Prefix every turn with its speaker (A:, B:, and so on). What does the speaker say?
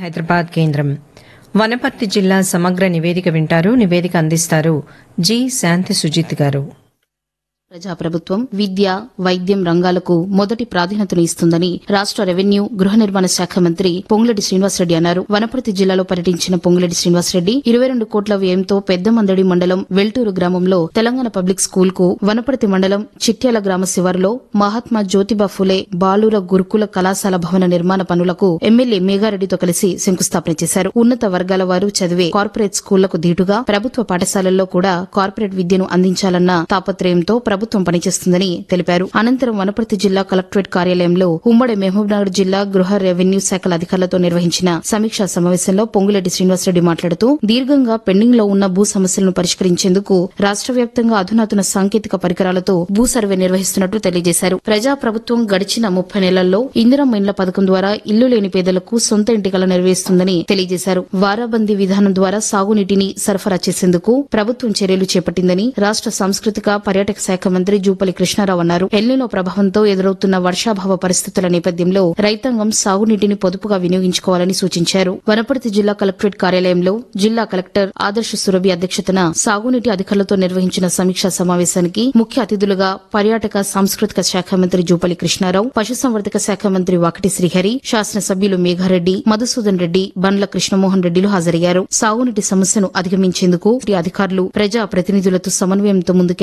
A: హైదరాబాద్ కేంద్రం వనపర్తి జిల్లా సమగ్ర నివేదిక వింటారు నివేదిక అందిస్తారు జి శాంతి సుజిత్ గారు
B: ప్రజాప్రభుత్వం విద్య వైద్యం రంగాలకు మొదటి ప్రాధాన్యతను ఇస్తుందని రాష్ట రెవెన్యూ గృహ నిర్మాణ శాఖ మంత్రి పొంగులేటి శ్రీనివాసరెడ్డి అన్నారు వనపర్తి జిల్లాలో పర్యటించిన పొంగులేటి శ్రీనివాసరెడ్డి ఇరవై రెండు కోట్ల వ్యయంతో పెద్దమందడి మండలం వెల్టూరు గ్రామంలో తెలంగాణ పబ్లిక్ స్కూల్ కు వనపర్తి మండలం చిట్యాల గ్రామ శివారులో మహాత్మా జ్యోతిబా ఫులే బాలుర గురుకుల కళాశాల భవన నిర్మాణ పనులకు ఎమ్మెల్యే మేఘారెడ్డితో కలిసి శంకుస్థాపన చేశారు ఉన్నత వర్గాల వారు చదివే కార్పొరేట్ స్కూళ్లకు దీటుగా ప్రభుత్వ పాఠశాలల్లో కూడా కార్పొరేట్ విద్యను అందించాలన్న తాపత్రయంతో ప్రభుత్వం పనిచేస్తుందని తెలిపారు అనంతరం వనపర్తి జిల్లా కలెక్టరేట్ కార్యాలయంలో ఉమ్మడి మహబూబ్నగర్ జిల్లా గృహ రెవెన్యూ శాఖల అధికారులతో నిర్వహించిన సమీక్షా సమావేశంలో పొంగులేటి శ్రీనివాసరెడ్డి మాట్లాడుతూ దీర్ఘంగా పెండింగ్ లో ఉన్న భూ సమస్యలను పరిష్కరించేందుకు రాష్ట వ్యాప్తంగా అధునాతన సాంకేతిక పరికరాలతో భూ సర్వే నిర్వహిస్తున్నట్లు తెలియజేశారు ప్రజా ప్రభుత్వం గడిచిన ముప్పై నెలల్లో ఇందిరమ్మ ఇండ్ల పథకం ద్వారా ఇల్లు లేని పేదలకు సొంత ఇంటి కల నెరవేరుస్తుందని తెలియజేశారు వారాబందీ విధానం ద్వారా సాగునీటిని సరఫరా చేసేందుకు ప్రభుత్వం చర్యలు చేపట్టిందని రాష్ట సాంస్కృతిక పర్యాటక శాఖ మంత్రి జూపల్లి కృష్ణారావు అన్నారు ఎల్నినో ప్రభావంతో ఎదురవుతున్న వర్షాభావ పరిస్థితుల నేపథ్యంలో రైతాంగం సాగునీటిని పొదుపుగా వినియోగించుకోవాలని సూచించారు వనపర్తి జిల్లా కలెక్టరేట్ కార్యాలయంలో జిల్లా కలెక్టర్ ఆదర్శ సురభి అధ్యక్షతన సాగునీటి అధికారులతో నిర్వహించిన సమీక్షా సమావేశానికి ముఖ్య అతిథులుగా పర్యాటక సాంస్కృతిక శాఖ మంత్రి జూపల్లి కృష్ణారావు పశుసంవర్ధక శాఖ మంత్రి వాకటి శ్రీహరి శాసనసభ్యులు మేఘారెడ్డి మధుసూదన్ రెడ్డి బండ్ల కృష్ణమోహన్ రెడ్డిలు హాజరయ్యారు సాగునీటి సమస్యను అధిగమించేందుకు ఈ అధికారులు ప్రజా ప్రతినిధులతో సమన్వయంతో ముందుకు